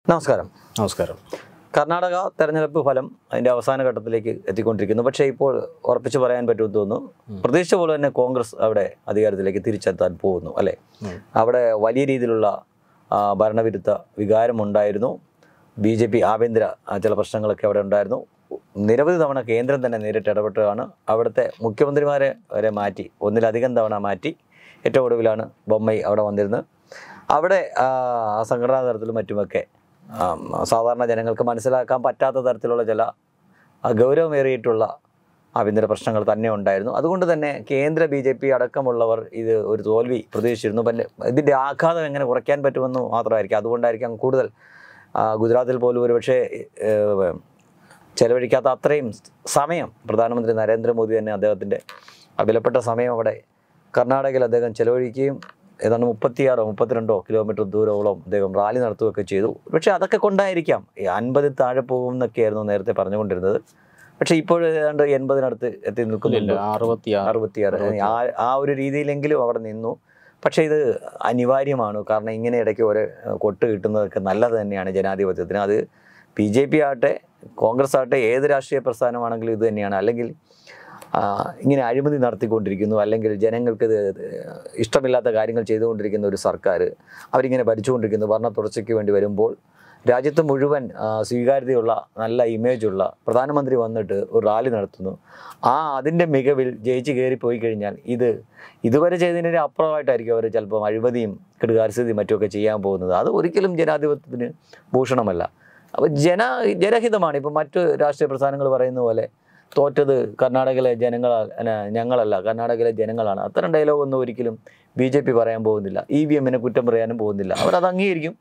നമസ്കാരം നമസ്കാരം കർണാടക തെരഞ്ഞെടുപ്പ് ഫലം അതിൻ്റെ അവസാന ഘട്ടത്തിലേക്ക് എത്തിക്കൊണ്ടിരിക്കുന്നു പക്ഷേ ഇപ്പോൾ ഉറപ്പിച്ച് പറയാൻ പറ്റുമെന്ന് തോന്നുന്നു പ്രതീക്ഷിച്ച പോലെ തന്നെ കോൺഗ്രസ് അവിടെ അധികാരത്തിലേക്ക് തിരിച്ചെത്താൻ പോകുന്നു അല്ലേ ഉം. അവിടെ വലിയ രീതിയിലുള്ള ആ, ഭരണവിരുദ്ധ വികാരമുണ്ടായിരുന്നു ബി ജെ പി ആഭ്യന്തര ആ, ചില പ്രശ്നങ്ങളൊക്കെ അവിടെ ഉണ്ടായിരുന്നു നിരവധി തവണ കേന്ദ്രം തന്നെ നേരിട്ട് ഇടപെട്ടതാണ് അവിടുത്തെ മുഖ്യമന്ത്രിമാരെ വരെ മാറ്റി ഒന്നിലധികം തവണ മാറ്റി ഏറ്റവും ഒടുവിലാണ് ബൊമ്മൈ അവിടെ വന്നിരുന്നത് അവിടെ ആ, സംഘടനാ തലത്തിലും മറ്റുമൊക്കെ ആ, സാധാരണ ജനങ്ങൾക്ക് മനസ്സിലാക്കാൻ പറ്റാത്ത തരത്തിലുള്ള ചില ആ, ഗൗരവമേറിയിട്ടുള്ള ആഭ്യന്തര പ്രശ്നങ്ങൾ തന്നെ ഉണ്ടായിരുന്നു അതുകൊണ്ട് തന്നെ കേന്ദ്ര ബി ജെ പി അടക്കമുള്ളവർ ഇത് ഒരു തോൽവി പ്രതീക്ഷിച്ചിരുന്നു പിന്നെ ഇതിൻ്റെ ആഘാതം എങ്ങനെ കുറയ്ക്കാൻ പറ്റുമെന്ന് മാത്രമായിരിക്കും അതുകൊണ്ടായിരിക്കാം കൂടുതൽ ആ, ഗുജറാത്തിൽ പോലും ഒരുപക്ഷെ ഏഹ്, ചെലവഴിക്കാത്ത അത്രയും സമയം പ്രധാനമന്ത്രി നരേന്ദ്രമോദി തന്നെ അദ്ദേഹത്തിൻ്റെ ആ വിലപ്പെട്ട സമയം അവിടെ കർണാടകയിൽ അദ്ദേഹം ചെലവഴിക്കുകയും ഏതാണ്ട് മുപ്പത്തിയാറോ മുപ്പത്തിരണ്ടോ കിലോമീറ്റർ ദൂരോളം അദ്ദേഹം റാലി നടത്തുകയൊക്കെ ചെയ്തു പക്ഷേ അതൊക്കെ കൊണ്ടായിരിക്കാം ഈ അൻപതിൽ താഴെ പോകും എന്നൊക്കെയായിരുന്നു നേരത്തെ പറഞ്ഞുകൊണ്ടിരുന്നത് പക്ഷേ ഇപ്പോൾ ഏതാണ്ട് എൺപതിനടുത്ത് എത്തി നിൽക്കുന്നുണ്ട് അറുപത്തിയാറ് അറുപത്തിയാറ് ആ ആ ഒരു രീതിയിലെങ്കിലും അവിടെ നിന്നു പക്ഷേ ഇത് അനിവാര്യമാണ് കാരണം ഇങ്ങനെ ഇടയ്ക്ക് ഒരു ഏഹ്, കൊട്ട് കിട്ടുന്നതൊക്കെ നല്ലത് തന്നെയാണ് ജനാധിപത്യത്തിന് അത് ബി ജെ പി ആകട്ടെ കോൺഗ്രസ് ആകട്ടെ ഏത് രാഷ്ട്രീയ പ്രസ്ഥാനമാണെങ്കിലും ഇത് തന്നെയാണ് അല്ലെങ്കിൽ ആ, ഇങ്ങനെ അഴിമതി നടത്തിക്കൊണ്ടിരിക്കുന്നു അല്ലെങ്കിൽ ജനങ്ങൾക്ക് ഇത് ഇഷ്ടമില്ലാത്ത കാര്യങ്ങൾ ചെയ്തുകൊണ്ടിരിക്കുന്ന ഒരു സർക്കാർ അവരിങ്ങനെ ഭരിച്ചുകൊണ്ടിരിക്കുന്നു ഭരണ തുടർച്ചയ്ക്ക് വേണ്ടി വരുമ്പോൾ രാജ്യത്ത് മുഴുവൻ ആ, സ്വീകാര്യതയുള്ള നല്ല ഇമേജുള്ള പ്രധാനമന്ത്രി വന്നിട്ട് ഒരു റാലി നടത്തുന്നു ആ അതിൻ്റെ മികവിൽ ജയിച്ച് കയറിപ്പോയി കഴിഞ്ഞാൽ ഇത് ഇതുവരെ ചെയ്തതിൻ്റെ അപ്പുറമായിട്ടായിരിക്കും അവർ ചിലപ്പോൾ അഴിമതിയും കെടുകാര്യസ്ഥിതിയും മറ്റുമൊക്കെ ചെയ്യാൻ പോകുന്നത് അത് ഒരിക്കലും ജനാധിപത്യത്തിന് ഭൂഷണമല്ല അപ്പോൾ ജന ജനഹിതമാണ് ഇപ്പം മറ്റു രാഷ്ട്രീയ പ്രസ്ഥാനങ്ങൾ പറയുന്ന പോലെ തോറ്റത് കർണാടകയിലെ ജനങ്ങൾ ഞങ്ങളല്ല കർണാടകയിലെ ജനങ്ങളാണ് അത്തരം ഡയലോഗ് ഒന്നും ഒരിക്കലും ബി ജെ പി പറയാൻ പോകുന്നില്ല ഇ വി എമ്മിനെ കുറ്റം പറയാനും പോകുന്നില്ല അവരത് അംഗീകരിക്കും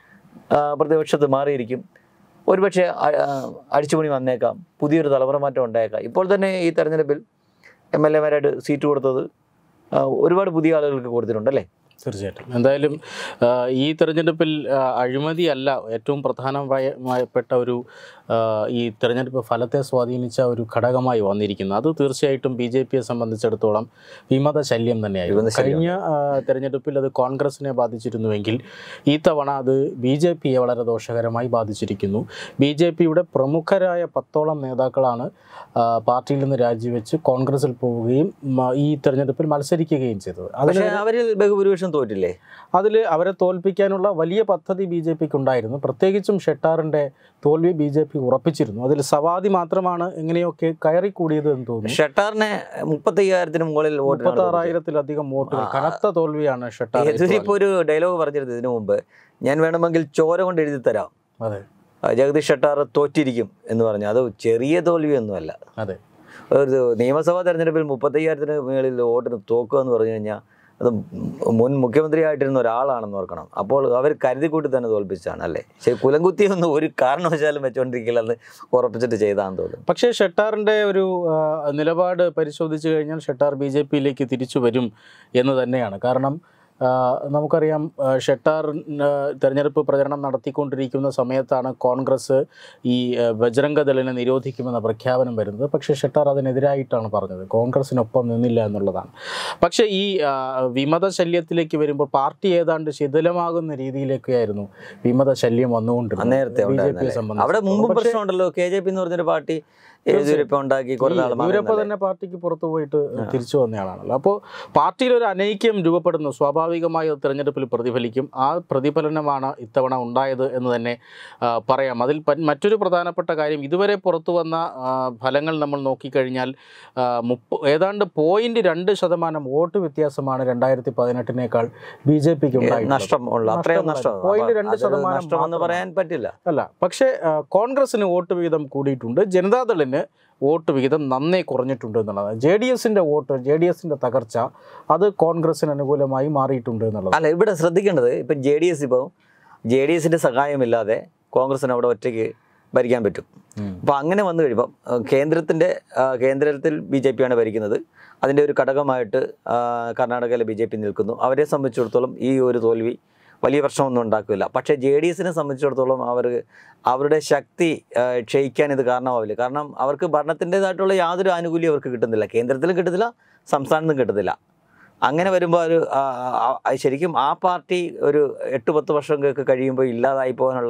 ആ, പ്രതിപക്ഷത്ത് മാറിയിരിക്കും ഒരുപക്ഷെ അ- ആ, അടിച്ചുപണി വന്നേക്കാം പുതിയൊരു തലമുറ മാറ്റം ഉണ്ടായേക്കാം ഇപ്പോൾ തന്നെ ഈ തെരഞ്ഞെടുപ്പിൽ എം എൽ എമാരായിട്ട് സീറ്റ് കൊടുത്തത് ആ, ഒരുപാട് പുതിയ ആളുകൾക്ക് കൊടുത്തിട്ടുണ്ട് അല്ലേ തീർച്ചയായിട്ടും എന്തായാലും ആ, ഈ തെരഞ്ഞെടുപ്പിൽ ആ, അഴിമതിയല്ല ഏറ്റവും പ്രധാനമായപ്പെട്ട ഒരു ആ, ഈ തെരഞ്ഞെടുപ്പ് ഫലത്തെ സ്വാധീനിച്ച ഒരു ഘടകമായി വന്നിരിക്കുന്നത് അത് തീർച്ചയായിട്ടും ബി ജെ പിയെ സംബന്ധിച്ചിടത്തോളം വിമത ശല്യം തന്നെയായിരുന്നു വിമതശല്യം. കഴിഞ്ഞ ആ, തെരഞ്ഞെടുപ്പിൽ അത് കോൺഗ്രസിനെ ബാധിച്ചിരുന്നുവെങ്കിൽ ഈ തവണ അത് ബി ജെ പിയെ വളരെ ദോഷകരമായി ബാധിച്ചിരിക്കുന്നു ബി ജെ പിയുടെ പ്രമുഖരായ പത്തോളം നേതാക്കളാണ് ആ, പാർട്ടിയിൽ നിന്ന് രാജിവെച്ച് കോൺഗ്രസിൽ പോവുകയും മ, ഈ തെരഞ്ഞെടുപ്പിൽ മത്സരിക്കുകയും ചെയ്തത് അതിന് പക്ഷേ അവരിൽ ബഹുഭൂരിപക്ഷം തോറ്റില്ലേ അതിൽ അവരെ തോൽപ്പിക്കാനുള്ള വലിയ പദ്ധതി ബി ജെ പിക്ക് ഉണ്ടായിരുന്നു പ്രത്യേകിച്ചും ഷെട്ടാറിൻ്റെ തോൽവി ബി ജെ പി ഉറപ്പിച്ചിരുന്നു അതിൽ സവാദി മാത്രമാണ് എങ്ങനെയൊക്കെ കയറിക്കൂടിയത് എന്ന് തോന്നുന്നു ഷട്ടാറിനെ മുപ്പത്തയ്യായിരത്തിന് മുകളിൽ വോട്ട് മുപ്പത്തി ആറായിരത്തിലധികം വോട്ടുകൾ കനത്ത തോൽവിയാണ് ഷെട്ടാർ ഇപ്പോൾ ഒരു ഡയലോഗ് പറഞ്ഞിരുന്നു ഇതിനു മുമ്പ് ഞാൻ വേണമെങ്കിൽ ചോര കൊണ്ട് എഴുതി തരാം അതെ ആ, ജഗദീഷ് ഷട്ടാർ തോറ്റിരിക്കും എന്ന് പറഞ്ഞു അത് ചെറിയ തോൽവിയൊന്നുമല്ല അതെ ഒരു നിയമസഭാ തെരഞ്ഞെടുപ്പിൽ മുപ്പത്തയ്യായിരത്തിന് മുകളിൽ വോട്ടിന് തോക്കുക എന്ന് പറഞ്ഞു കഴിഞ്ഞാൽ അത് മുൻ മുഖ്യമന്ത്രിയായിട്ടിരുന്ന ഒരാളാണെന്ന് ഓർക്കണം അപ്പോൾ അവർ കരുതിക്കൂട്ടി തന്നെ തോൽപ്പിച്ചാണ് അല്ലേ ശരി കുലംകുത്തിയൊന്നും ഒരു കാരണവശാലും വെച്ചുകൊണ്ടിരിക്കില്ലെന്ന് ഉറപ്പിച്ചിട്ട് ചെയ്താന്ന് തോന്നുന്നു പക്ഷേ ഷെട്ടാറിൻ്റെ ഒരു ആ, നിലപാട് പരിശോധിച്ച് കഴിഞ്ഞാൽ ഷെട്ടാർ ബി ജെ പിയിലേക്ക് തിരിച്ചു വരും എന്ന് തന്നെയാണ് കാരണം ആ, നമുക്കറിയാം ആ, ഷെട്ടാർ ആ, തെരഞ്ഞെടുപ്പ് പ്രചരണം നടത്തിക്കൊണ്ടിരിക്കുന്ന സമയത്താണ് കോൺഗ്രസ് ഈ ആ, ബജരംഗ ദളിനെ നിരോധിക്കുമെന്ന പ്രഖ്യാപനം വരുന്നത് പക്ഷേ ഷെട്ടാർ അതിനെതിരായിട്ടാണ് പറഞ്ഞത് കോൺഗ്രസിനൊപ്പം നിന്നില്ല എന്നുള്ളതാണ് പക്ഷേ ഈ ആ, വിമത ശല്യത്തിലേക്ക് വരുമ്പോൾ പാർട്ടി ഏതാണ്ട് ശിഥിലമാകുന്ന രീതിയിലേക്കായിരുന്നു വിമത ശല്യം വന്നുകൊണ്ടിരുന്നത് നേരത്തെ ബി ജെ ഉണ്ടായിരുന്നല്ലേ? പിയെ സംബന്ധിച്ച് അവിടെ മുമ്പ് പ്രശ്നമുണ്ടല്ലോ കെ ജെ പി എന്ന് പറഞ്ഞൊരു പാർട്ടി യെദ്യൂരപ്പ ഉണ്ടാക്കി കുറെ നാൾ യൂരപ്പ തന്നെ പാർട്ടിക്ക് പുറത്തു പോയിട്ട് തിരിച്ചു വന്നയാളാണല്ലോ അപ്പോൾ പാർട്ടിയിൽ ഒരു അനൈക്യം രൂപപ്പെടുന്നു സ്വാഭാവികമായി അത് തെരഞ്ഞെടുപ്പിൽ പ്രതിഫലിക്കും ആ പ്രതിഫലനമാണ് ഇത്തവണ ഉണ്ടായത് എന്ന് തന്നെ ആ, പറയാം അതിൽ പ- മറ്റൊരു പ്രധാനപ്പെട്ട കാര്യം ഇതുവരെ പുറത്തു വന്ന ആ, ഫലങ്ങൾ നമ്മൾ നോക്കിക്കഴിഞ്ഞാൽ ആ, മുപ്പ ഏതാണ്ട് പോയിന്റ് രണ്ട് ശതമാനം വോട്ട് വ്യത്യാസമാണ് രണ്ടായിരത്തി പതിനെട്ടിനേക്കാൾ ബി ജെ പിക്ക് നഷ്ടം ഉള്ള അത്രയും നഷ്ടം പോയിന്റ് രണ്ട് അതൊരു ശതമാനം നഷ്ടമെന്ന് മാത്രമാണ്. പറയാൻ പറ്റില്ല അല്ല പക്ഷേ ആ, കോൺഗ്രസിന് വോട്ട് വിഹിതം കൂടിയിട്ടുണ്ട് ജനതാദളിന് വോട്ട് വിഹിതം നന്നേ കുറഞ്ഞിട്ടുണ്ട് എന്നുള്ളതാണ് ജെ ഡി എസിൻ്റെ വോട്ട് ജെ ഡി എസിൻ്റെ തകർച്ച അത് കോൺഗ്രസിന് അനുകൂലമായി മാറിയിട്ടുണ്ട് എന്നുള്ളത് അല്ല ഇവിടെ ശ്രദ്ധിക്കേണ്ടത് ഇപ്പം ജെ ഡി എസ് ഇപ്പോൾ ജെ ഡി എസിൻ്റെ സഹായമില്ലാതെ കോൺഗ്രസിന് അവിടെ ഒറ്റയ്ക്ക് ഭരിക്കാൻ പറ്റും അപ്പോൾ അങ്ങനെ വന്നു കഴിയുമ്പോൾ കേന്ദ്രത്തിൻ്റെ കേന്ദ്രത്തിൽ ബി ജെ പിയാണ് ഭരിക്കുന്നത് അതിൻ്റെ ഒരു ഘടകമായിട്ട് ആ, കർണാടകയിലെ ബി ജെ പി നിൽക്കുന്നു അവരെ സംബന്ധിച്ചിടത്തോളം ഈ ഒരു തോൽവി വലിയ പ്രശ്നമൊന്നും ഉണ്ടാക്കില്ല പക്ഷേ ജെ ഡി എസിനെ സംബന്ധിച്ചിടത്തോളം അവർ അവരുടെ ശക്തി ആ, ക്ഷയിക്കാൻ ഇത് കാരണമാവില്ല കാരണം അവർക്ക് ഭരണത്തിൻ്റെതായിട്ടുള്ള യാതൊരു ആനുകൂല്യം അവർക്ക് കിട്ടുന്നില്ല കേന്ദ്രത്തിലും കിട്ടുന്നില്ല സംസ്ഥാനത്തും കിട്ടുന്നില്ല അങ്ങനെ വരുമ്പോൾ ഒരു ആ, ആ, ആ, ശരിക്കും ആ പാർട്ടി ഒരു എട്ട് പത്ത് വർഷങ്ങൾക്ക് കഴിയുമ്പോൾ ഇല്ലാതായി പോകാനുള്ള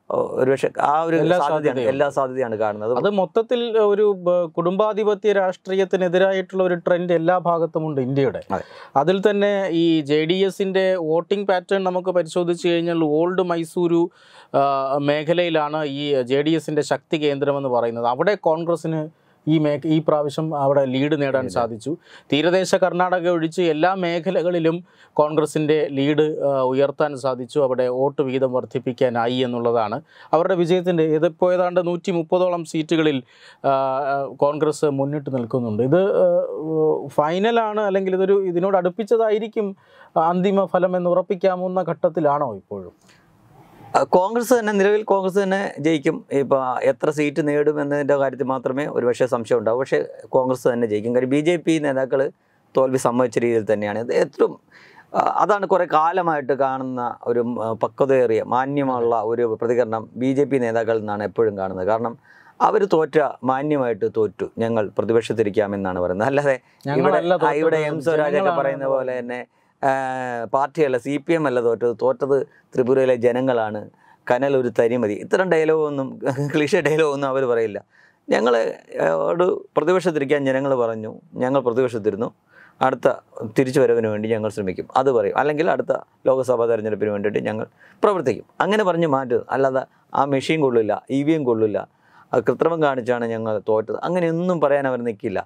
ഒരുപക്ഷെ ആ ഒരു എല്ലാ സാധ്യതയാണ് സാധ്യതയും. എല്ലാ സാധ്യതയാണ് കാണുന്നത് അത് മൊത്തത്തിൽ ഒരു ബ- കുടുംബാധിപത്യ രാഷ്ട്രീയത്തിനെതിരായിട്ടുള്ള ഒരു ട്രെൻഡ് എല്ലാ ഭാഗത്തുമുണ്ട് ഇന്ത്യയുടെ അതെ. അതിൽ തന്നെ ഈ ജെ ഡി എസിന്റെ വോട്ടിംഗ് പാറ്റേൺ നമുക്ക് പരിശോധിച്ച് കഴിഞ്ഞാൽ ഓൾഡ് മൈസൂരു ആ, മേഖലയിലാണ് ഈ ജെ ഡി എസിന്റെ ശക്തി കേന്ദ്രമെന്ന് പറയുന്നത് അവിടെ കോൺഗ്രസിന് ഈ മേ ഈ പ്രാവശ്യം അവിടെ ലീഡ് നേടാൻ സാധിച്ചു തീരദേശ കർണാടക ഒഴിച്ച് എല്ലാ മേഖലകളിലും കോൺഗ്രസിൻ്റെ ലീഡ് ആ, ഉയർത്താൻ സാധിച്ചു അവിടെ വോട്ട് വീതം വർദ്ധിപ്പിക്കാനായി എന്നുള്ളതാണ് അവരുടെ വിജയത്തിൻ്റെ ഇതിപ്പോൾ ഏതാണ്ട് നൂറ്റി മുപ്പതോളം സീറ്റുകളിൽ ആ, ആ, കോൺഗ്രസ് മുന്നിട്ട് നിൽക്കുന്നുണ്ട് ഇത് ആ, ഫൈനലാണ് അല്ലെങ്കിൽ ഇതൊരു ഇതിനോട് അടുപ്പിച്ചതായിരിക്കും അന്തിമ ഫലം എന്ന് ഉറപ്പിക്കാവുന്ന ഘട്ടത്തിലാണോ ഇപ്പോഴും ആ, കോൺഗ്രസ് തന്നെ നിലവിൽ കോൺഗ്രസ് തന്നെ ജയിക്കും ഇപ്പോൾ എത്ര സീറ്റ് നേടും എന്നതിൻ്റെ കാര്യത്തിൽ മാത്രമേ ഒരുപക്ഷെ സംശയം ഉണ്ടാവും പക്ഷേ കോൺഗ്രസ് തന്നെ ജയിക്കും കാര്യം ബി ജെ പി നേതാക്കൾ തോൽവി സമ്മതിച്ച രീതിയിൽ തന്നെയാണ് ഇത് ഏറ്റവും ആ, അതാണ് കുറേ കാലമായിട്ട് കാണുന്ന ഒരു ഉം, ആ, പക്വതയേറിയ മാന്യമുള്ള ഒരു പ്രതികരണം ബി ജെ പി നേതാക്കളിൽ നിന്നാണ് എപ്പോഴും കാണുന്നത് കാരണം അവർ തോറ്റ മാന്യമായിട്ട് തോറ്റു ഞങ്ങൾ പ്രതിപക്ഷത്തിരിക്കാമെന്നാണ് പറയുന്നത് അല്ലാതെ ഇവിടെ ഞങ്ങളല്ല ആ, ഇവിടെ തോറ്റത്, എം സ്വരാജൊക്കെ ജനങ്ങളാണ് പറയുന്ന പോലെ തന്നെ ആ, പാർട്ടിയല്ല സി പി എം അല്ല തോറ്റത് തോറ്റത് ത്രിപുരയിലെ ജനങ്ങളാണ് കനൽ ഒരു തരിമതി ഇത്തരം ഡയലോഗൊന്നും ക്ലിഷ ഡയലോഗൊന്നും അവർ പറയില്ല ഞങ്ങൾ ഓട് പ്രതിപക്ഷത്തിരിക്കാൻ ജനങ്ങൾ പറഞ്ഞു ഞങ്ങൾ പ്രതിപക്ഷത്തിരുന്നു അടുത്ത തിരിച്ചു വരവിന് വേണ്ടി ഞങ്ങൾ ശ്രമിക്കും അത് പറയും അല്ലെങ്കിൽ അടുത്ത ലോക്സഭാ തെരഞ്ഞെടുപ്പിന് വേണ്ടിയിട്ട് ഞങ്ങൾ പ്രവർത്തിക്കും അങ്ങനെ പറഞ്ഞ് മാറ്റും അല്ലാതെ ആ മെഷീൻ കൊള്ളില്ല ഇ വി എം കൊള്ളില്ല അത് കൃത്രിമം കാണിച്ചാണ് ഞങ്ങൾ തോറ്റത് അങ്ങനെയൊന്നും പറയാൻ അവർ നിൽക്കില്ല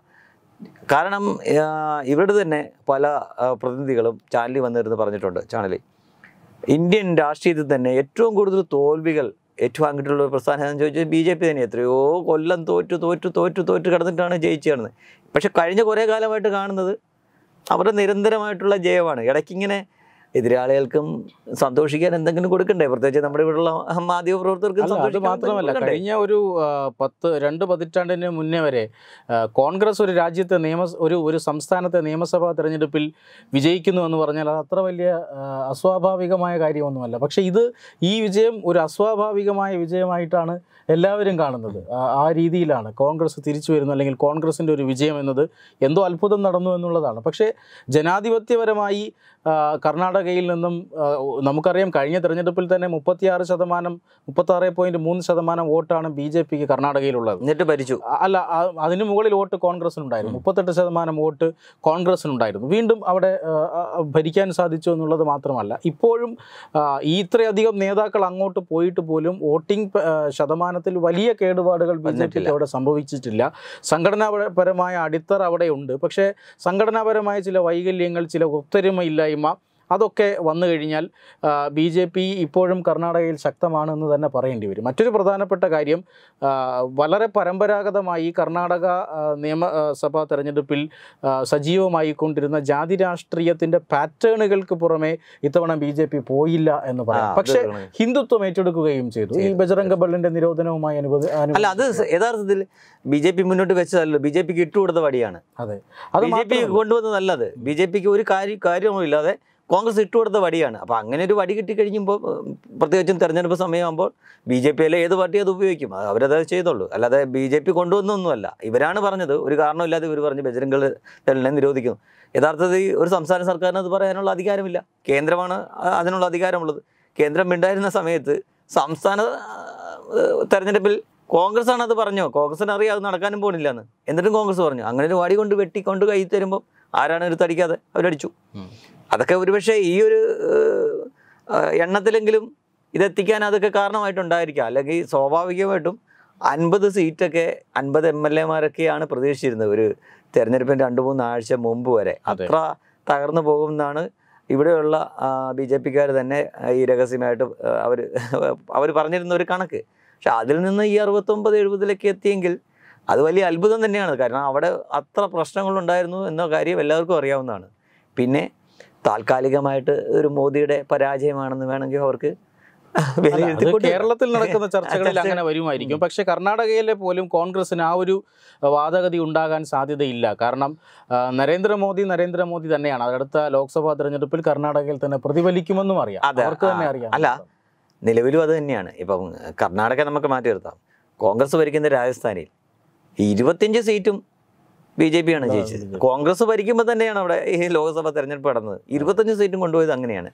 കാരണം ആ, ഇവരുടെ തന്നെ പല ആ, പ്രതിനിധികളും ചാനലിൽ വന്നിരുന്ന് പറഞ്ഞിട്ടുണ്ട് ചാനലിൽ ഇന്ത്യൻ രാഷ്ട്രീയത്തിൽ തന്നെ ഏറ്റവും കൂടുതൽ തോൽവികൾ ഏറ്റുവാങ്ങിയിട്ടുള്ള ഒരു പ്രസ്ഥാനം എന്ന് ചോദിച്ചാൽ ബി ജെ പി തന്നെ എത്രയോ കൊല്ലം തോറ്റു തോറ്റു തോറ്റു തോറ്റു കിടന്നിട്ടാണ് ജയിച്ചു കിടന്നത് പക്ഷെ കഴിഞ്ഞ കുറേ കാലമായിട്ട് കാണുന്നത് അവരുടെ നിരന്തരമായിട്ടുള്ള ജയമാണ് ഇടയ്ക്കിങ്ങനെ എതിരാളികൾക്കും സന്തോഷിക്കാൻ എന്തെങ്കിലും കൊടുക്കണ്ടേ പ്രത്യേകിച്ച് നമ്മുടെ ഇവിടെയുള്ള മാധ്യമ പ്രവർത്തകർക്കും അല്ല അത് സന്തോഷിക്കാൻ മാത്രമല്ല എന്തെങ്കിലും കൊടുക്കണ്ടേ? കഴിഞ്ഞ ഒരു ആ, പത്ത് രണ്ട് പതിറ്റാണ്ടിന് മുന്നേ വരെ ആ, കോൺഗ്രസ് ഒരു രാജ്യത്തെ നിയമ ഒരു ഒരു സംസ്ഥാനത്തെ നിയമസഭാ തെരഞ്ഞെടുപ്പിൽ വിജയിക്കുന്നു എന്ന് പറഞ്ഞാൽ അത് അത്ര വലിയ ആ, അസ്വാഭാവികമായ കാര്യമൊന്നുമല്ല പക്ഷേ ഇത് ഈ വിജയം ഒരു അസ്വാഭാവികമായ വിജയമായിട്ടാണ് എല്ലാവരും കാണുന്നത് ആ- ആ രീതിയിലാണ് കോൺഗ്രസ് തിരിച്ചു വരുന്നു അല്ലെങ്കിൽ കോൺഗ്രസിൻ്റെ ഒരു വിജയം എന്നത് എന്തോ അത്ഭുതം നടന്നു എന്നുള്ളതാണ് പക്ഷേ ജനാധിപത്യപരമായി ആ, കർണാടകയിൽ നിന്നും ആ, നമുക്കറിയാം കഴിഞ്ഞ തെരഞ്ഞെടുപ്പിൽ തന്നെ മുപ്പത്തിയാറ് ശതമാനം മുപ്പത്താറ് പോയിന്റ് മൂന്ന് ശതമാനം വോട്ടാണ് ബി ജെ പിക്ക് കർണാടകയിലുള്ളത് എന്നിട്ട് ഭരിച്ചു അ- അല്ല ആ- അതിന് മുകളിൽ വോട്ട് കോൺഗ്രസിനുണ്ടായിരുന്നു മുപ്പത്തെട്ട് ശതമാനം വോട്ട് കോൺഗ്രസിനുണ്ടായിരുന്നു വീണ്ടും അവിടെ ആ, ആ, ഭരിക്കാൻ സാധിച്ചു എന്നുള്ളത് മാത്രമല്ല ഇപ്പോഴും ആ, ഈ ഇത്രയധികം നേതാക്കൾ അങ്ങോട്ട് പോയിട്ട് പോലും വോട്ടിംഗ് പ- ആ, ശതമാനത്തിൽ വലിയ കേടുപാടുകൾ ബി ജെ പിക്ക് വന്നിട്ടില്ല. അവിടെ സംഭവിച്ചിട്ടില്ല സംഘടനാപരമായ അടിത്തറ അവിടെയുണ്ട് പക്ഷേ സംഘടനാപരമായ ചില വൈകല്യങ്ങൾ ചില ഒത്തൊരുമയില്ലായ്മ അതൊക്കെ വന്നു കഴിഞ്ഞാൽ ബി ജെ പി ഇപ്പോഴും കർണാടകയിൽ ശക്തമാണെന്ന് തന്നെ പറയേണ്ടി വരും മറ്റൊരു പ്രധാനപ്പെട്ട കാര്യം ആ, വളരെ പരമ്പരാഗതമായി കർണാടക ആ, നിയമസഭാ തെരഞ്ഞെടുപ്പിൽ ആ, സജീവമായി കൊണ്ടിരുന്ന ജാതി രാഷ്ട്രീയത്തിൻ്റെ പാറ്റേണുകൾക്ക് പുറമെ ഇത്തവണ ബി ജെ പി പോയില്ല എന്ന് ആ, പറയാം അത് പക്ഷേ ആണ്. ഹിന്ദുത്വം ഏറ്റെടുക്കുകയും ചെയ്തു ഈ ചെയ്തു. ബജറംഗ ബള്ളിന്റെ നിരോധനവുമായി അനുബന്ധ അല്ല അത് സ- യഥാർത്ഥത്തിൽ ബി ജെ പി മുന്നോട്ട് വെച്ചതല്ലോ ബി ജെ പിക്ക് ഇട്ടുകൊടുത്ത വടിയാണ് അതെ അത് ബി ജെ പി മാത്രമല്ല. കൊണ്ടുവന്നതല്ലത് ബി ജെ പിക്ക് ഒരു കാര്യ കാര്യവുമില്ലാതെ കോൺഗ്രസ് ഇട്ടുകൊടുത്ത വടിയാണ് അപ്പോൾ അങ്ങനെ ഒരു വടി കിട്ടിക്കഴിയുമ്പോൾ ഉം, പ്രത്യേകിച്ചും തെരഞ്ഞെടുപ്പ് സമയമാകുമ്പോൾ ബി ജെ പിയിലെ ഏത് പാർട്ടി അത് ഉപയോഗിക്കും അത് അവരത് ചെയ്തോളൂ അല്ലാതെ ബി ജെ പി കൊണ്ടുവന്നൊന്നുമല്ല ഇവരാണ് പറഞ്ഞത് ഒരു കാരണമില്ലാതെ ഇവർ പറഞ്ഞ് ബജരംഗൾ ദളിനെ നിരോധിക്കുന്നു യഥാർത്ഥത്തിൽ ഒരു സംസ്ഥാന സർക്കാരിന് അത് പറയാനുള്ള അധികാരമില്ല കേന്ദ്രമാണ് അ- അതിനുള്ള അധികാരമുള്ളത് കേന്ദ്രം ഉണ്ടായിരുന്ന സമയത്ത് സംസ്ഥാന ആ, തെരഞ്ഞെടുപ്പിൽ കോൺഗ്രസ് ആണ് അത് പറഞ്ഞോ കോൺഗ്രസിന് അറിയാം അത് നടക്കാനും പോണില്ലെന്ന് എന്നിട്ടും കോൺഗ്രസ് പറഞ്ഞു അങ്ങനെ ഒരു വടി കൊണ്ട് വെട്ടിക്കൊണ്ട് കൈ തരുമ്പോൾ ആരാണ് ഒരു തടിക്കാതെ അവരടിച്ചു ഉം. അതൊക്കെ ഒരുപക്ഷെ ഈ ഒരു ഏഹ്, ആ, എണ്ണത്തിലെങ്കിലും ഇതെത്തിക്കാൻ അതൊക്കെ കാരണമായിട്ടുണ്ടായിരിക്കാം അല്ലെങ്കിൽ സ്വാഭാവികമായിട്ടും അൻപത് സീറ്റൊക്കെ അൻപത് എം എൽ എമാരൊക്കെയാണ് പ്രതീക്ഷിച്ചിരുന്നത് ഒരു തെരഞ്ഞെടുപ്പിന് രണ്ട് മൂന്ന് ആഴ്ച മുമ്പ് വരെ അതെ. അത്ര തകർന്നു പോകുമെന്നാണ് ഇവിടെയുള്ള ബി ജെ പിക്കാർ തന്നെ ആ, ഈ രഹസ്യമായിട്ട് അവർ അവർ പറഞ്ഞിരുന്ന ഒരു കണക്ക് പക്ഷെ അതിൽ നിന്ന് ഈ അറുപത്തൊമ്പത് എഴുപതിലേക്ക് എത്തിയെങ്കിൽ അത് വലിയ അത്ഭുതം തന്നെയാണ് കാരണം അവിടെ അത്ര പ്രശ്നങ്ങളുണ്ടായിരുന്നു എന്ന കാര്യം എല്ലാവർക്കും അറിയാവുന്നതാണ് പിന്നെ താൽക്കാലികമായിട്ട് ഒരു മോദിയുടെ പരാജയമാണെന്ന് വേണമെങ്കിൽ അവർക്ക് അല്ല, വിലയിരുത്തി അത് കൊണ്ടുവരാം. കേരളത്തിൽ നടക്കുന്ന ചർച്ചകളിൽ ചർച്ച- അങ്ങനെ വരുമായിരിക്കും പക്ഷേ കർണാടകയിലെ പോലും കോൺഗ്രസിന് ആ ഒരു അഹ്, വാദഗതി ഉണ്ടാകാൻ സാധ്യതയില്ല കാരണം ആ, നരേന്ദ്രമോദി നരേന്ദ്രമോദി തന്നെയാണ് അടുത്ത ലോക്സഭാ തെരഞ്ഞെടുപ്പിൽ കർണാടകയിൽ തന്നെ പ്രതിഫലിക്കുമെന്നും അറിയാം അതെ, അവർക്ക് തന്നെ ആ, അറിയാം അല്ല. നിലവിലും അത് തന്നെയാണ് ഇപ്പം കർണാടക നമുക്ക് മാറ്റി നിർത്താം കോൺഗ്രസ് ഭരിക്കുന്ന രാജസ്ഥാനിൽ ഇരുപത്തിയഞ്ച് സീറ്റും ബി ജെ പി ആണ് ആ, ജയിച്ചത് BJP. കോൺഗ്രസ് ഭരിക്കുമ്പോൾ തന്നെയാണ് അവിടെ ഈ ലോക്സഭ തെരഞ്ഞെടുപ്പ് നടന്നത് ഇരുപത്തഞ്ച് സീറ്റും കൊണ്ടുപോയത് അങ്ങനെയാണ്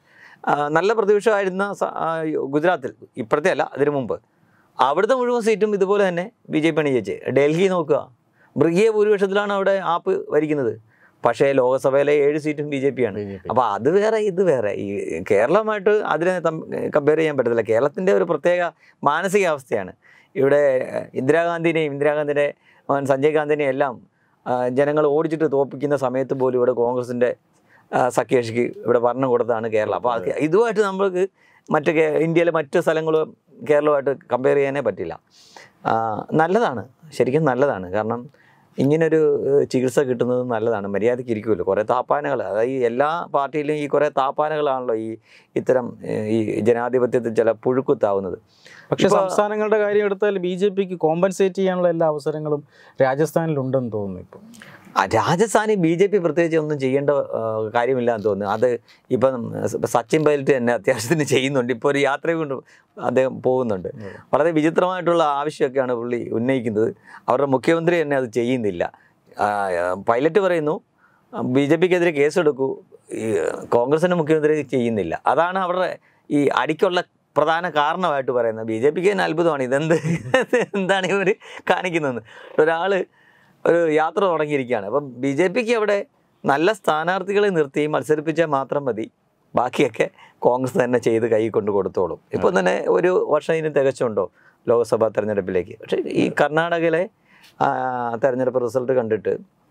ആ, നല്ല പ്രതിപക്ഷമായിരുന്ന സ- ആ, ഗുജറാത്തിൽ ഇപ്പോഴത്തെ അല്ല അതിനു മുമ്പ് അവിടുത്തെ മുഴുവൻ സീറ്റും ഇതുപോലെ തന്നെ ബി ജെ പിയാണ് ജയിച്ചത് ഡൽഹി നോക്കുക മൃഗീയ ഭൂരിപക്ഷത്തിലാണ് അവിടെ ആപ്പ് ഭരിക്കുന്നത് പക്ഷേ ലോകസഭയിലെ ഏഴ് സീറ്റും ബി ജെ പിയാണ് ബി ജെ പി അപ്പോൾ അത് വേറെ ഇത് വേറെ ഈ കേരളമായിട്ട് അതിനെ കമ്പയർ ചെയ്യാൻ പറ്റത്തില്ല കേരളത്തിൻ്റെ ഒരു പ്രത്യേക മാനസികാവസ്ഥയാണ് ഇവിടെ ഇന്ദിരാഗാന്ധിനെയും ഇന്ദിരാഗാന്ധിയുടെ മകൻ സഞ്ജയ് ഗാന്ധിനെയും എല്ലാം ആ, ജനങ്ങൾ ഓടിച്ചിട്ട് തോപ്പിക്കുന്ന സമയത്ത് പോലും ഇവിടെ കോൺഗ്രസിൻ്റെ സഖ്യകക്ഷിക്ക് ഇവിടെ ഭരണം കൊടുത്തതാണ് കേരളം അപ്പോൾ അത് ഇതുമായിട്ട് നമ്മൾക്ക് മറ്റ് കേ- ഇന്ത്യയിലെ മറ്റ് സ്ഥലങ്ങളും കേരളവുമായിട്ട് കമ്പയർ ചെയ്യാനേ പറ്റില്ല ആ, നല്ലതാണ് ശരിക്കും നല്ലതാണ് കാരണം ഇങ്ങനൊരു ഏഹ്, ചികിത്സ കിട്ടുന്നത് നല്ലതാണ് മര്യാദയ്ക്ക് ഇരിക്കുമല്ലോ കുറേ താപ്പാനകൾ അതായത് ഈ എല്ലാ പാർട്ടിയിലും ഈ കുറേ താപ്പാനകളാണല്ലോ ഈ ഇത്തരം ഏഹ്, ഈ ജനാധിപത്യത്തിൽ ചില പുഴുക്കുത്താവുന്നത് പക്ഷേ ഇപ്പൊ- സംസ്ഥാനങ്ങളുടെ കാര്യം എടുത്താൽ ബി ജെ പിക്ക് കോമ്പൻസേറ്റ് ചെയ്യാനുള്ള എല്ലാ അവസരങ്ങളും രാജസ്ഥാനിലുണ്ടെന്ന് തോന്നുന്നു ഇപ്പോൾ ആ, രാജസ്ഥാനിൽ ബി ജെ പി പ്രത്യേകിച്ച് ഒന്നും ചെയ്യേണ്ട ആ, കാര്യമില്ല എന്ന് തോന്നുന്നു അത് ഇപ്പം സ- സച്ചിൻ പൈലറ്റ് തന്നെ അത്യാവശ്യത്തിന് ചെയ്യുന്നുണ്ട് ഇപ്പോൾ ഒരു യാത്ര കൊണ്ട് അദ്ദേഹം പോകുന്നുണ്ട് വളരെ വിചിത്രമായിട്ടുള്ള ആവശ്യമൊക്കെയാണ് പുള്ളി ഉന്നയിക്കുന്നത് അവരുടെ മുഖ്യമന്ത്രി തന്നെ അത് ചെയ്യുന്നില്ല ആ, പൈലറ്റ് പറയുന്നു ബി ജെ പിക്കെതിരെ കേസെടുക്കൂ ഈ കോൺഗ്രസിൻ്റെ മുഖ്യമന്ത്രി ചെയ്യുന്നില്ല അതാണ് അവരുടെ ഈ അടിക്കുള്ള പ്രധാന കാരണമായിട്ട് പറയുന്നത് ബി ജെ പിക്ക് തന്നെ അത്ഭുതമാണ് ഇതെന്ത് എന്താണ് ഇവർ കാണിക്കുന്നതെന്ന് ഒരാൾ ഒരു യാത്ര തുടങ്ങിയിരിക്കുകയാണ് അപ്പം ബി ജെ പിക്ക് അവിടെ നല്ല സ്ഥാനാർത്ഥികളെ നിർത്തി മത്സരിപ്പിച്ചാൽ മാത്രം മതി ബാക്കിയൊക്കെ കോൺഗ്രസ് തന്നെ ചെയ്ത് കൈ കൊണ്ട് കൊടുത്തോളും ഇപ്പം തന്നെ ഒരു വർഷം ഇനി തികച്ചുണ്ടോ ലോക്സഭാ തെരഞ്ഞെടുപ്പിലേക്ക് പക്ഷേ ഈ കർണാടകയിലെ ആ, തെരഞ്ഞെടുപ്പ് റിസൾട്ട് കണ്ടിട്ട്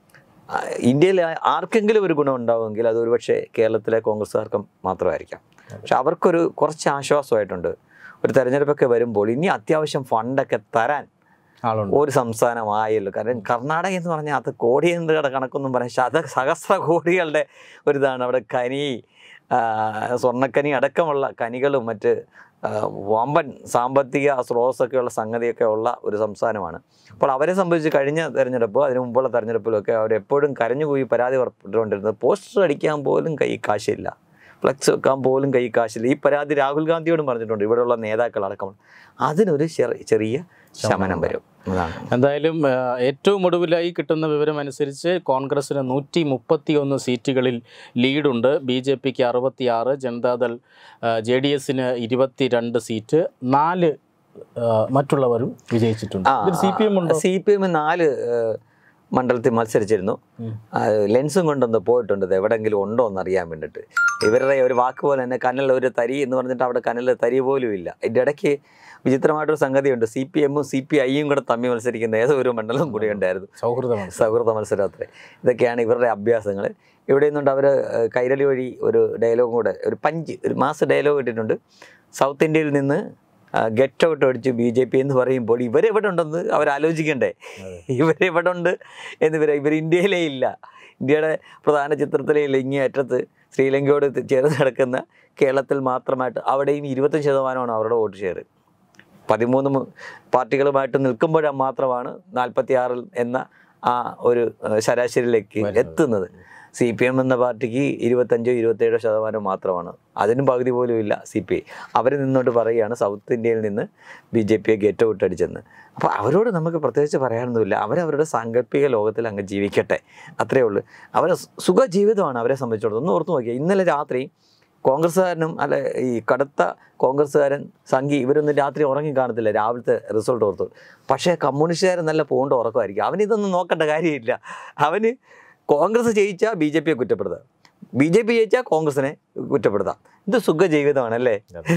ആ, ഇന്ത്യയിൽ ആർക്കെങ്കിലും ഒരു ഗുണം ഉണ്ടാവുമെങ്കിൽ അത് ഒരുപക്ഷെ കേരളത്തിലെ കോൺഗ്രസ്സുകാർക്കും മാത്രമായിരിക്കാം പക്ഷെ അവർക്കൊരു കുറച്ച് ആശ്വാസമായിട്ടുണ്ട് ഒരു തെരഞ്ഞെടുപ്പൊക്കെ വരുമ്പോൾ ഇനി അത്യാവശ്യം ഫണ്ടൊക്കെ തരാൻ ആളുണ്ട് ഒരു സംസ്ഥാനമായല്ലോ കാരണം കർണാടക എന്ന് പറഞ്ഞാൽ അത് കോടികളുടെ കണക്കൊന്നും പറയാൻ ശത സഹസ്ര കോടികളുടെ ഒരിതാണ് അവിടെ കനി ആ, സ്വർണ്ണക്കനി അടക്കമുള്ള കനികളും മറ്റ് ആ, വമ്പൻ സാമ്പത്തിക സ്രോതസ്സൊക്കെയുള്ള സംഗതിയൊക്കെ ഉള്ള ഒരു സംസ്ഥാനമാണ് അപ്പോൾ അവരെ സംബന്ധിച്ച് കഴിഞ്ഞ തെരഞ്ഞെടുപ്പ് അതിന് മുമ്പുള്ള തെരഞ്ഞെടുപ്പിലൊക്കെ അവരെപ്പോഴും കരഞ്ഞുപോയി പരാതി പുറപ്പെട്ടുകൊണ്ടിരുന്നത് പോസ്റ്റർ അടിക്കാൻ പോലും കൈ കാശില്ല ഫ്ലക്സ് വെക്കാൻ പോലും കൈ കാശില്ല ഈ പരാതി രാഹുൽ ഗാന്ധിയോടും പറഞ്ഞിട്ടുണ്ട് ഇവിടെയുള്ള നേതാക്കൾ അടക്കം അതിനൊരു ചെറി- ചെറിയ ശമനം വരും അതാണ് എന്തായാലും ആ, ഏറ്റവും ഒടുവിലായി കിട്ടുന്ന വിവരം അനുസരിച്ച് കോൺഗ്രസിന് നൂറ്റി മുപ്പത്തി ഒന്ന് സീറ്റുകളിൽ ലീഡുണ്ട് ബി ജെ പിക്ക് അറുപത്തി ആറ് ജനതാദൾ ജെ ഡി എസിന് ഇരുപത്തിരണ്ട് സീറ്റ് നാല് ആ, മറ്റുള്ളവരും വിജയിച്ചിട്ടുണ്ട് ഇതിൽ സി പി എം ഉണ്ടോ സി പി എം നാല് ഏഹ്, മണ്ഡലത്തിൽ മത്സരിച്ചിരുന്നു ഉം. ആ, ലെൻസും കൊണ്ടൊന്ന് പോയിട്ടുണ്ട് ഇത് എവിടെങ്കിലും ഉണ്ടോ എന്ന് അറിയാൻ വേണ്ടിയിട്ട് ഇവരുടെ ഒരു വാക്ക് പോലെ തന്നെ കനൽ ഒരു തരി എന്ന് പറഞ്ഞിട്ട് അവിടെ കനൽ തരി പോലും ഇല്ല ഇതിൻ്റെ ഇടയ്ക്ക് വിചിത്രമായിട്ടൊരു സംഗതിയുണ്ട് സി പി എമ്മും സി പി ഐയും കൂടെ തമ്മിൽ മത്സരിക്കുന്ന ഏതോ ഒരു മണ്ഡലം കൂടി ഉണ്ടായിരുന്നു സൗഹൃദമാണ് സൗഹൃദ മത്സരത്തിൽ ഇതൊക്കെയാണ് ഇവരുടെ അഭ്യാസങ്ങൾ ഇവിടെ നിന്നുകൊണ്ട് അവർ കൈരളി വഴി ഒരു ഡയലോഗ് കൂടെ ഒരു പഞ്ച് ഒരു മാസ് ഡയലോഗ് ഇട്ടിട്ടുണ്ട് സൗത്ത് ഇന്ത്യയിൽ നിന്ന് ഗെറ്റ് ഔട്ട് അടിച്ച് ബി ജെ പി എന്ന് പറയുമ്പോൾ ഇവരെവിടെ ഉണ്ടെന്ന് അവർ ആലോചിക്കണ്ടേ ഇവരെവിടെ ഉണ്ട് എന്നിവർ ഇവർ ഇന്ത്യയിലേ ഇല്ല ഇന്ത്യയുടെ പ്രധാന ചിത്രത്തിലേ ഇല്ല ഇങ്ങേ അറ്റത്ത് ശ്രീലങ്കയോട് തി- ചേർന്ന് കിടക്കുന്ന കേരളത്തിൽ മാത്രമായിട്ട് അവിടെയും ഇരുപത്തഞ്ച് ശതമാനമാണ് അവരുടെ വോട്ട് ഷെയർ പതിമൂന്ന് മു- പാർട്ടികളുമായിട്ട് നിൽക്കുമ്പോൾ മാത്രമാണ് നാൽപ്പത്തി ആറിൽ എന്ന ആ ഒരു ഏഹ്, ശരാശരിയിലേക്ക് വരുന്നത്. എത്തുന്നത് സി പി എം എന്ന പാർട്ടിക്ക് ഇരുപത്തഞ്ചോ ഇരുപത്തേഴോ ശതമാനം മാത്രമാണ് അതിനും പകുതി പോലും ഇല്ല സി പി ഐ അവർ നിന്നോട്ട് പറയുകയാണ് സൗത്ത് ഇന്ത്യയിൽ നിന്ന് ബി ജെ പിയെ ഗെറ്റ് ഔട്ട് അടിച്ചെന്ന് അപ്പോൾ അവരോട് നമുക്ക് പ്രത്യേകിച്ച് പറയാനൊന്നുമില്ല അവരവരുടെ സാങ്കല്പിക ലോകത്തിൽ അങ്ങ് ജീവിക്കട്ടെ അത്രയേ ഉള്ളൂ അവരെ സു- സുഖ ജീവിതമാണ് അവരെ സംബന്ധിച്ചിടത്തോളം ഒന്ന് ഓർത്ത് നോക്കിയാൽ ഇന്നലെ രാത്രി കോൺഗ്രസ്സുകാരനും അല്ല ഈ കടുത്ത കോൺഗ്രസ്സുകാരൻ സംഘി ഇവരൊന്നും രാത്രി ഉറങ്ങി കാണത്തില്ല രാവിലത്തെ റിസൾട്ട് ഓർത്തു പക്ഷേ കമ്മ്യൂണിസ്റ്റുകാരൻ നല്ല പൂണ്ട ഉറക്കമായിരിക്കും അവനിതൊന്നും നോക്കേണ്ട കാര്യമില്ല അവന് കോൺഗ്രസ് ജയിച്ചാൽ ബി ജെ പിയെ കുറ്റപ്പെടുത്തുക ബി ജെ പി ജയിച്ചാൽ കോൺഗ്രസിനെ കുറ്റപ്പെടുത്താം ഇത് സുഖ ജീവിതമാണല്ലേ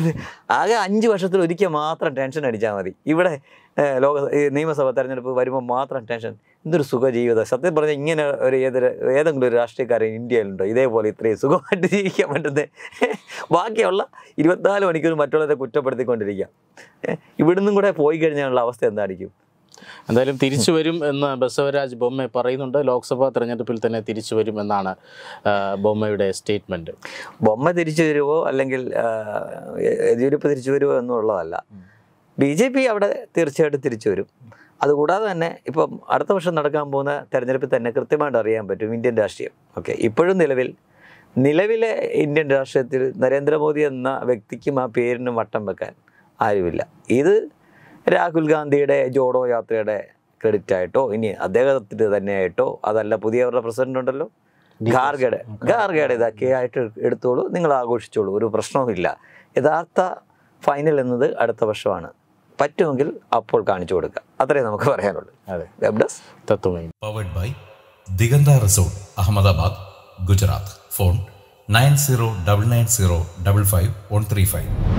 ആകെ അഞ്ച് വർഷത്തിൽ ഒരിക്കൽ മാത്രം ടെൻഷൻ അടിച്ചാൽ മതി ഇവിടെ ഏഹ്, ലോക ഈ നിയമസഭ തെരഞ്ഞെടുപ്പ് വരുമ്പോൾ മാത്രം ടെൻഷൻ എന്തൊരു സുഖ ജീവിതം സത്യം പറഞ്ഞാൽ ഇങ്ങനെ ഒരു ഏതൊരു ഏതെങ്കിലും ഒരു രാഷ്ട്രീയക്കാരൻ ഇന്ത്യയിലുണ്ടോ ഇതേപോലെ ഇത്രയും സുഖമായിട്ട് ജീവിക്കാൻ പറ്റുന്നത് ബാക്കിയുള്ള ഇരുപത്തിനാല് മണിക്കൂർ മറ്റുള്ളവരെ കുറ്റപ്പെടുത്തിക്കൊണ്ടിരിക്കുക ഏഹ്, ഇവിടുന്നും കൂടെ പോയി കഴിഞ്ഞാലുള്ള അവസ്ഥ എന്തായിരിക്കും എന്തായാലും തിരിച്ചു വരും എന്ന് ബസവരാജ് ബൊമ്മ പറയുന്നുണ്ട് ലോക്സഭാ തെരഞ്ഞെടുപ്പിൽ തന്നെ തിരിച്ചു വരും എന്നാണ് ആ, ബൊമ്മയുടെ സ്റ്റേറ്റ്മെന്റ് ബൊമ്മ തിരിച്ചു വരുമോ അല്ലെങ്കിൽ ആ, യെദ്യൂരപ്പ തിരിച്ചു വരുമോ എന്നുള്ളതല്ല ബി ജെ പി അവിടെ തീർച്ചയായിട്ടും തിരിച്ചു വരും അതുകൂടാതെ തന്നെ ഇപ്പം അടുത്ത വർഷം നടക്കാൻ പോകുന്ന തെരഞ്ഞെടുപ്പിൽ തന്നെ കൃത്യമായിട്ട് അറിയാൻ പറ്റും ഇന്ത്യൻ രാഷ്ട്രീയം ഓക്കെ ഇപ്പോഴും നിലവിൽ നിലവിലെ ഇന്ത്യൻ രാഷ്ട്രീയത്തിൽ നരേന്ദ്രമോദി എന്ന വ്യക്തിക്കും ആ പേരിനും വട്ടം വെക്കാൻ ആരുമില്ല ഇത് രാഹുൽ ഗാന്ധിയുടെ ജോഡോ യാത്രയുടെ ക്രെഡിറ്റ് ആയിട്ടോ ഇനി അദ്ദേഹത്തിന് തന്നെയായിട്ടോ അതല്ല പുതിയവരുടെ പ്രസിഡന്റ് ഉണ്ടല്ലോ ഗാർഗയുടെ ഗാർഗയുടെ ഇതൊക്കെ ആയിട്ട് എടുത്തോളൂ നിങ്ങൾ ആഘോഷിച്ചോളൂ ഒരു പ്രശ്നവുമില്ല യഥാർത്ഥ ഫൈനൽ എന്നത് അടുത്ത വർഷമാണ് പറ്റുമെങ്കിൽ അപ്പോൾ കാണിച്ചു കൊടുക്കുക അത്രേ നമുക്ക് പറയാനുള്ളൂ അതെ വെബ് ഡെസ്ക് തത്വമേ powered by Diganta resort Ahmedabad Gujarat phone nine zero double nine zero double five one three five